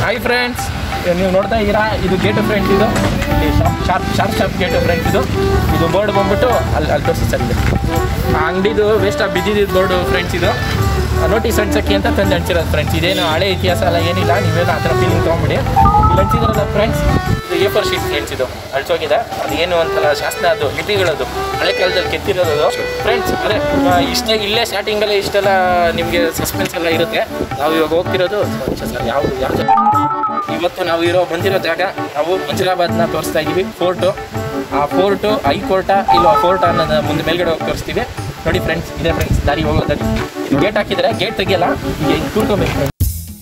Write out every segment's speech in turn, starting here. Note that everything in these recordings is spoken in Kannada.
ಹಾಯ್ ಫ್ರೆಂಡ್ಸ್ ನೀವು ನೋಡ್ತಾ ಇದ್ದೀರಾ ಇದು ಗೇಟ್ ಫ್ರೆಂಡ್ಸ್ ಇದು sharp sharp sharp gate friends ಇದು ಇದು ಬೋರ್ಡ್ ಬಂದ್ಬಿಟ್ಟು ಅಲ್ಲಿ ಅಲ್ಲಿ ತೋರಿಸಿ ಸರ್ ಇದು ಆ ಅಂಗಡಿದು ವೇಸ್ಟ್ ಬಿದ್ದಿದ್ದು ಬೋರ್ಡು ಫ್ರೆಂಡ್ಸ್ ಇದು ನೋಟಿಸ್ ಅಂಟಿಸೋಕ್ಕೆ ಅಂತ ತಂದು ಅಂಟಿರೋದು ಫ್ರೆಂಡ್ಸ್ ಇದೇನು ಹಳೆ ಇತಿಹಾಸ ಎಲ್ಲ ಏನಿಲ್ಲ ನೀವೇನು ಆ ಥರ ಫೀಲಿಂಗ್ ತೊಗೊಂಬಿಡಿ ಇಲ್ಲಿ ಅಂಟಿದ್ರಲ್ಲ ಫ್ರೆಂಡ್ಸ್ ಇದು ಎ ಫೋರ್ ಶೀಟ್ ಫ್ರೆಂಡ್ಸ್ ಇದು ಅಳ್ಸೋಗಿದೆ ಅದು ಏನು ಅಂತಲ್ಲ ಶಾಸ್ತ್ರ ಅದು ಲಿಪಿಗಳದು ಹಳೆ ಕಾಲದಲ್ಲಿ ಕೆತ್ತಿರೋದು ಫ್ರೆಂಡ್ಸ್ ಅದೇ ಆ, ಇಷ್ಟೇ ಇಲ್ಲೇ ಸ್ಟಾರ್ಟಿಂಗಲ್ಲೇ ಇಷ್ಟೆಲ್ಲ ನಿಮಗೆ ಸಸ್ಪೆನ್ಸ್ ಎಲ್ಲ ಇರುತ್ತೆ ನಾವು ಇವಾಗ ಹೋಗ್ತಿರೋದು ಸರ್ ಯಾವ ಯಾವ ಇವತ್ತು ನಾವು ಇರೋ ಬಂದಿರೋ ಜಾಗ ನಾವು ಮಂಜುರಾಬಾದ್ನ ತೋರಿಸ್ತಾ ಇದ್ದೀವಿ ಫೋರ್ಟು ಆ ಫೋರ್ಟು ಐ ಕೋರ್ಟಾ ಇಲ್ಲ ಫೋರ್ಟ್ ಅನ್ನೋದು ಮುಂದೆ ಮೇಲ್ಗಡೆ ಹೋಗಿ ತೋರಿಸ್ತೀವಿ ನೋಡಿ ಫ್ರೆಂಡ್ಸ್ ಇದೆ ಫ್ರೆಂಡ್ಸ್ ದಾರಿ ಹೋಗೋದಾಗಿ ಇದು ಗೇಟ್ ಹಾಕಿದ್ರೆ ಗೇಟ್ ತೆಗಿಯಲ್ಲ ಈಗ ಹಿಂಗೆ ಕೂರ್ಕೋಬೇಕು friends.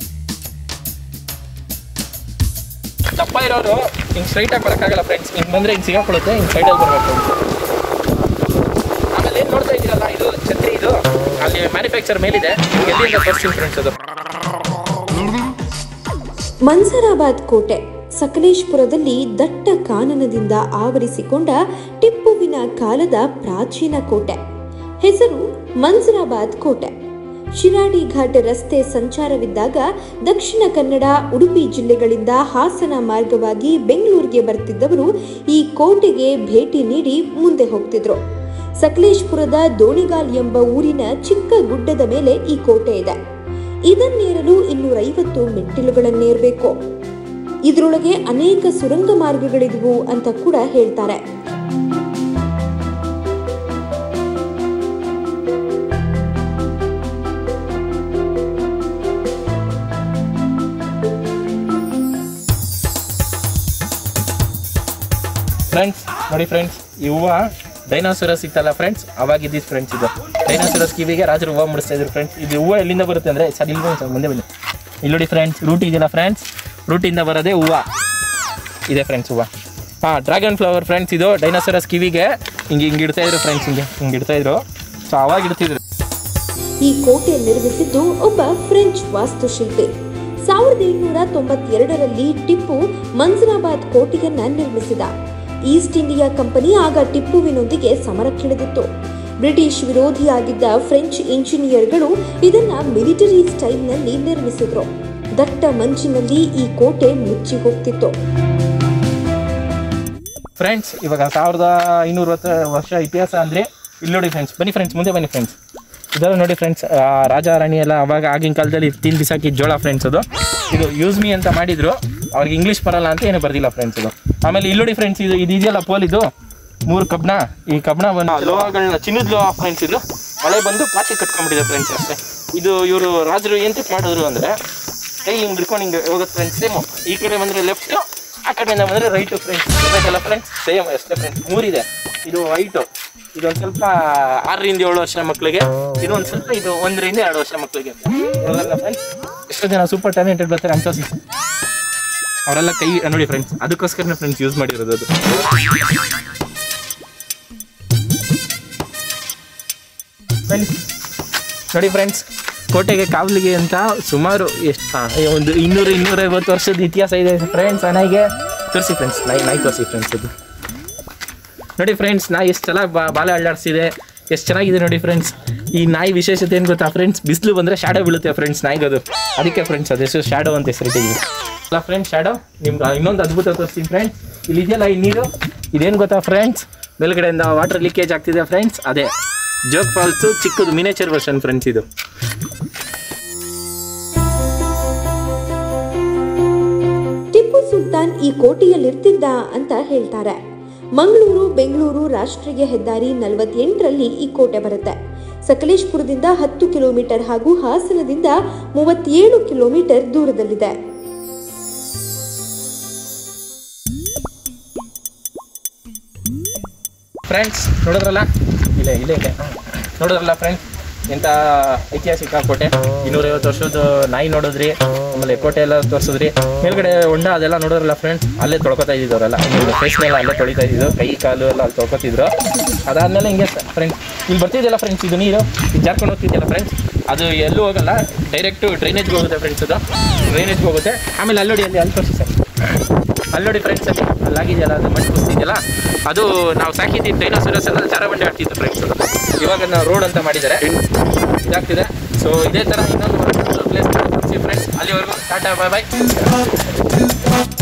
ದಪ್ಪ ಇರೋರು ಹಿಂಗೆ ಸ್ಟ್ರೈಟಾಗಿ ಬರೋಕ್ಕಾಗಲ್ಲ ಫ್ರೆಂಡ್ಸ್ ಹಿಂಗೆ ಬಂದರೆ ಹಿಂಗೆ ಸಿಗಾಕೊಳ್ಳುತ್ತೆ ಹಿಂಗೆ ಸೈಡಲ್ಲಿ ಬರಬೇಕು ಆಮೇಲೆ ಏನು ನೋಡ್ತಾ ಇದ್ದೀರಲ್ಲ ಇದು ಛತ್ರಿ ಇದು ಅಲ್ಲಿ ಮ್ಯಾನುಫ್ಯಾಕ್ಚರ್ ಮೇಲಿದೆ ಎಲ್ಲಿಂದ ತೋರಿಸ್ತೀನಿ ಫ್ರೆಂಡ್ಸ್ ಅದು ಮನ್ಸರಾಬಾದ್ ಕೋಟೆ ಸಕಲೇಶ್ಪುರದಲ್ಲಿ ದಟ್ಟ ಕಾನನದಿಂದ ಆವರಿಸಿಕೊಂಡ ಟಿಪ್ಪುವಿನ ಕಾಲದ ಪ್ರಾಚೀನ ಕೋಟೆ ಹೆಸರು ಮನ್ಸರಾಬಾದ್ ಕೋಟೆ ಶಿರಾಡಿ ಘಾಟ್ ರಸ್ತೆ ಸಂಚಾರವಿದ್ದಾಗ ದಕ್ಷಿಣ ಕನ್ನಡ ಉಡುಪಿ ಜಿಲ್ಲೆಗಳಿಂದ ಹಾಸನ ಮಾರ್ಗವಾಗಿ ಬೆಂಗಳೂರಿಗೆ ಬರ್ತಿದ್ದವರು ಈ ಕೋಟೆಗೆ ಭೇಟಿ ನೀಡಿ ಮುಂದೆ ಹೋಗ್ತಿದ್ರು ಸಕಲೇಶ್ಪುರದ ದೋಣಿಗಾಲ್ ಎಂಬ ಊರಿನ ಚಿಕ್ಕ ಗುಡ್ಡದ ಮೇಲೆ ಈ ಕೋಟೆ ಇದೆ ಇದನ್ನೇರಲು ಇನ್ನೂರೈವತ್ತು ಮೆಟ್ಟಿಲುಗಳನ್ನೇರಬೇಕು ಇದರೊಳಗೆ ಅನೇಕ ಸುರಂಗ ಮಾರ್ಗಗಳಿದ್ವು ಅಂತ ಕೂಡ ಹೇಳ್ತಾರೆ ಫ್ರೆಂಡ್ಸ್ ನೋಡಿ ಫ್ರೆಂಡ್ಸ್ ಈ ಹೂವು ಡೈನಾಸೋರಸ್ ಇತ್ತಲ್ಲ ಫ್ರೆಂಡ್ಸ್ ಅವಾಗ ಇದ್ದಿದ್ದು ಫ್ರೆಂಡ್ಸ್ ಇದು ಡೈನಾಸೋರಸ್ ಕಿವಿಗೆ ರಾಜರು ಹೂವು ಮುಡಿಸ್ತಾ ಇದ್ರು ಫ್ರೆಂಡ್ಸ್ ಇದು ಹೂವು ಎಲ್ಲಿಂದ ಬರುತ್ತೆ ಅಂದರೆ ಸರ್ ಇಲ್ಲಿ ಬನ್ನಿ ಸರ್ ಮುಂದೆ ಬನ್ನಿ ಇಲ್ಲಿ ನೋಡಿ ಫ್ರೆಂಡ್ಸ್ ರೂಟ್ ಇದೆಯಲ್ಲ ಫ್ರೆಂಡ್ಸ್ ರೂಟಿಂದ ಬರೋದೇ ಹೂವು ಇದೆ ಫ್ರೆಂಡ್ಸ್ ಹೂವು ಹಾಂ ಡ್ರ್ಯಾಗನ್ ಫ್ಲವರ್ ಫ್ರೆಂಡ್ಸ್ ಇದು ಡೈನಾಸೋರಸ್ ಕಿವಿಗೆ ಹಿಂಗೆ ಹಿಂಗೆ ಇಡ್ತಾ ಇದ್ರು ಫ್ರೆಂಡ್ಸ್ ಹಿಂಗೆ ಹಿಂಗೆ ಇಡ್ತಾ ಇದ್ರು ಸೊ ಅವಾಗ ಇಡ್ತಿದ್ರು ಈ ಕೋಟೆ ನಿರ್ಮಿಸಿದ್ದು ಒಬ್ಬ ಫ್ರೆಂಚ್ ವಾಸ್ತುಶಿಲ್ಪಿ ಸಾವಿರದ ಏಳ್ನೂರ ತೊಂಬತ್ತೆರಡರಲ್ಲಿ ಟಿಪ್ಪು ಮಂಜರಾಬಾದ್ ಕೋಟೆಯನ್ನ ನಿರ್ಮಿಸಿದ ಈಸ್ಟ್ ಇಂಡಿಯಾ ಕಂಪನಿ ಆಗ ಟಿಪ್ಪುವಿನೊಂದಿಗೆ ಸಮರಕ್ಕಿಳಿದಿತ್ತು ಬ್ರಿಟಿಷ್ ವಿರೋಧಿಯಾಗಿದ್ದ ಫ್ರೆಂಚ್ ಇಂಜಿನಿಯರ್ಗಳು ಇದನ್ನ ಮಿಲಿಟರಿ ಸ್ಟೈಲ್ನಲ್ಲಿ ನಿರ್ಮಿಸಿದ್ರು ದಟ್ಟ ಮಂಜಿನಲ್ಲಿ ಈ ಕೋಟೆ ಮುಚ್ಚಿ ಹೋಗ್ತಿತ್ತು ಫ್ರೆಂಡ್ಸ್ ಇವಾಗ ಸಾವಿರದ ಐನೂರವತ್ತು ವರ್ಷ ಇತಿಹಾಸ ಅಂದರೆ ಇಲ್ಲಿ ನೋಡಿ ಫ್ರೆಂಡ್ಸ್ ಬನ್ನಿ ಫ್ರೆಂಡ್ಸ್ ಮುಂದೆ ಬನ್ನಿ ಫ್ರೆಂಡ್ಸ್ ಇದೆಲ್ಲ ನೋಡಿ ಫ್ರೆಂಡ್ಸ್ ರಾಜ ರಾಣಿ ಎಲ್ಲ ಅವಾಗ ಆಗಿನ ಕಾಲದಲ್ಲಿ ತಿಂದು ಬಿಸಾಕಿದ ಜೋಳ ಫ್ರೆಂಡ್ಸ್ ಅದು ಇದು ಯೂಸ್ ಮೀ ಅಂತ ಮಾಡಿದ್ರು ಅವ್ರಿಗೆ ಇಂಗ್ಲೀಷ್ ಬರಲ್ಲ ಅಂತ ಏನು ಬರ್ದಿಲ್ಲ ಫ್ರೆಂಡ್ಸ್ ಇದು ಆಮೇಲೆ ಇಲ್ಲಿ ನೋಡಿ ಫ್ರೆಂಡ್ಸ್ ಇದು ಇದು ಇದೆಯಲ್ಲ ಪೋಲ್ ಇದು ಮೂರು ಕಬ್ಣ ಈ ಕಬ್ಣ ಬಂದು ಲೋಹಗಳನ್ನ ಚಿನ್ನದ ಲೋಹ ಫ್ರೆಂಡ್ಸ್ ಇದು ಮಳೆ ಬಂದು ಪಾಚಿ ಕಟ್ಕೊಂಡ್ಬಿಟ್ಟಿದೆ ಫ್ರೆಂಡ್ಸ್ ಅಷ್ಟೇ ಇದು ಇವರು ರಾಜರು ಎಂತಕ್ಕೆ ಮಾಡಿದ್ರು ಅಂದರೆ ಕೈ ಹಿಂಗೆ ಹಿಡ್ಕೊಂಡು ಹಿಂಗೆ ಹೋಗುತ್ತೆ ಫ್ರೆಂಡ್ಸ್ ಸೇಮು ಈ ಕಡೆ ಬಂದರೆ ಲೆಫ್ಟ್ ಆ ಕಡೆಯಿಂದ ಬಂದರೆ ರೈಟು ಫ್ರೆಂಡ್ಸ್ ಬೇಕಲ್ಲ ಫ್ರೆಂಡ್ಸ್ ಸೇಮ್ ಅಷ್ಟೇ ಫ್ರೆಂಡ್ಸ್ ಮೂರಿದೆ ಇದು ವೈಟು ಇದೊಂದು ಸ್ವಲ್ಪ ಆರರಿಂದ ಏಳು ವರ್ಷ ಮಕ್ಕಳಿಗೆ ಇದು ಒಂದು ಸ್ವಲ್ಪ ಇದು ಒಂದರಿಂದ ಎರಡು ವರ್ಷ ಮಕ್ಕಳಿಗೆ ಫ್ರೆಂಡ್ಸ್ ಎಷ್ಟೋ ಜನ ಸೂಪರ್ ಟ್ಯಾಲೆಂಟೆಡ್ ಬರ್ತಾರೆ ಅನ್ಸೋಸಿ ಅವರೆಲ್ಲ ಕೈ ನೋಡಿ ಫ್ರೆಂಡ್ಸ್ ಅದಕ್ಕೋಸ್ಕರನೇ ಫ್ರೆಂಡ್ಸ್ ಯೂಸ್ ಮಾಡಿರೋದು ಅದು ಫ್ರೆಂಡ್ಸ್ ನೋಡಿ ಫ್ರೆಂಡ್ಸ್ ಕೋಟೆಗೆ ಕಾವಲಿಗೆ ಅಂತ ಸುಮಾರು ಎಷ್ಟು ಒಂದು ಇನ್ನೂರು ಇನ್ನೂರೈವತ್ತು ವರ್ಷದ ಇತಿಹಾಸ ಇದೆ ಫ್ರೆಂಡ್ಸ್ ನನಗೆ ತೋರಿಸಿ ಫ್ರೆಂಡ್ಸ್ ನಾಯಿ ನಾಯಿ ತೋರಿಸಿ ಫ್ರೆಂಡ್ಸ್ ಅದು ನೋಡಿ ಫ್ರೆಂಡ್ಸ್ ನಾಯಿ ಎಷ್ಟು ಚೆನ್ನಾಗಿ ಬಾ ಬಾಲೆ ಅಳ್ಳಾಡ್ಸಿದೆ ಎಷ್ಟು ಚೆನ್ನಾಗಿದೆ ನೋಡಿ ಫ್ರೆಂಡ್ಸ್ ಈ ನಾಯಿ ವಿಶೇಷತೆ ಏನು ಗೊತ್ತಾ ಫ್ರೆಂಡ್ಸ್ ಬಿಸಿಲು ಬಂದರೆ ಶಾಡೋ ಬೀಳುತ್ತೆ ಫ್ರೆಂಡ್ಸ್ ನಾಯಿಗದು ಅದಕ್ಕೆ ಫ್ರೆಂಡ್ಸ್ ಅದೆಷ್ಟು ಶಾಡೋ ಅಂತ ಹೆಸರಿಟ್ಟಿದ್ದೀವಿ ಅಲ್ಲ ಫ್ರೆಂಡ್ಸ್ ಶಾಡೋ ನಿಮ್ಗೆ ಇನ್ನೊಂದು ಅದ್ಭುತ ತೋರಿಸ್ತೀನಿ ಫ್ರೆಂಡ್ಸ್ ಇಲ್ಲಿ ಇದೆಯಲ್ಲ ಈ ನೀರು ಇದೇನು ಗೊತ್ತಾ ಫ್ರೆಂಡ್ಸ್ ಮೇಲ್ಗಡೆಯಿಂದ ವಾಟರ್ ಲೀಕೇಜ್ ಆಗ್ತಿದೆ ಫ್ರೆಂಡ್ಸ್ ಅದೇ ಜೋಗ್ ಫಾಲ್ಸು ಚಿಕ್ಕದು ಮಿನೇಚರ್ ವರ್ಷನ್ ಫ್ರೆಂಡ್ಸ್ ಇದು ಟಿಪ್ಪು ಸುಲ್ತಾನ್ ಈ ಕೋಟೆಯಲ್ಲಿರ್ತಿದ್ದ ಅಂತ ಹೇಳ್ತಾರೆ ಮಂಗಳೂರು ಬೆಂಗಳೂರು ರಾಷ್ಟ್ರೀಯ ಹೆದ್ದಾರಿ ನಲವತ್ತೆಂಟರಲ್ಲಿ ಈ ಕೋಟೆ ಬರುತ್ತೆ ಸಕಲೇಶ್ಪುರದಿಂದ ಹತ್ತು ಕಿಲೋಮೀಟರ್ ಹಾಗೂ ಹಾಸನದಿಂದ ಮೂವತ್ತೇಳು ಕಿಲೋಮೀಟರ್ ದೂರದಲ್ಲಿದೆ ಫ್ರೆಂಡ್ಸ್ ನೋಡಿದ್ರಲ್ಲ ಇಲ್ಲ ಇಲ್ಲ ಇಲ್ಲ ನೋಡಿದ್ರಲ್ಲ ಫ್ರೆಂಡ್ಸ್ ಎಂಥ ಐತಿಹಾಸಿಕ ಕೋಟೆ ಇನ್ನೂರೈವತ್ತು ವರ್ಷದ ನಾಯಿ ನೋಡಿದ್ರಿ ಆಮೇಲೆ ಕೋಟೆ ಎಲ್ಲ ತೋರಿಸಿದ್ರಿ ಮೇಲ್ಗಡೆ ಹೊಂಡ ಅದೆಲ್ಲ ನೋಡಿದ್ರಲ್ಲ ಫ್ರೆಂಡ್ಸ್ ಅಲ್ಲೇ ತೊಳ್ಕೊತಾ ಇದ್ದಿದ್ದು ಅವರೆಲ್ಲ ಫೇಸ್ ಮೇಲೆ ಅಲ್ಲೇ ತೊಳಿತಾ ಇದ್ದಿದ್ದು ಕೈ ಕಾಲು ಎಲ್ಲ ಅಲ್ಲಿ ತೊಳ್ಕೊತಿದ್ರು ಅದಾದ್ಮೇಲೆ ಹಿಂಗೆ ಫ್ರೆಂಡ್ಸ್ ಇಲ್ಲಿ ಬರ್ತಿದ್ಯಲ್ಲ ಫ್ರೆಂಡ್ಸ್ ಇದು ನೀರು ಇದು ಜಾರ್ಕೊಂಡು ಹೋಗ್ತಿದ್ಯಲ್ಲ ಫ್ರೆಂಡ್ಸ್ ಅದು ಎಲ್ಲೂ ಹೋಗಲ್ಲ ಡೈರೆಕ್ಟು ಡ್ರೈನೇಜ್ಗೆ ಹೋಗುತ್ತೆ ಫ್ರೆಂಡ್ಸ್ ಅದು ಡ್ರೈನೇಜ್ಗೆ ಹೋಗುತ್ತೆ ಆಮೇಲೆ ಅಲ್ಲೋಡಿ ಅಲ್ಲಿ ಅಲ್ಲಿ ತೋರಿಸಿ ಸರ್ ಅಲ್ಲಿ ನೋಡಿ ಫ್ರೆಂಡ್ಸ್ ಅಲ್ಲಿ ಅಲ್ಲಾಗಿದೆಯಲ್ಲ ಅದು ಮಣ್ಣು ಕುಸ್ತಿದೆಯಲ್ಲ ಅದು ನಾವು ಸಾಕಿದ್ದೀವಿ ಡೈನೋಸರಸ್ ಎಲ್ಲ ಜಾರಬಂಡಿ ಆಡ್ತಿತ್ತು ಫ್ರೆಂಡ್ಸ್ ಅದು ಇವಾಗ ನಾವು ರೋಡ್ ಅಂತ ಮಾಡಿದ್ದಾರೆ ಇದಾಗ್ತಿದೆ ಸೊ ಇದೇ ಥರ ಇನ್ನೊಂದು ಪ್ಲೇಸ್ ಫ್ರೆಂಡ್ಸ್ ಅಲ್ಲಿವರೆಗೂ ಟಾಟಾ ಬಾಯ್ ಬಾಯ್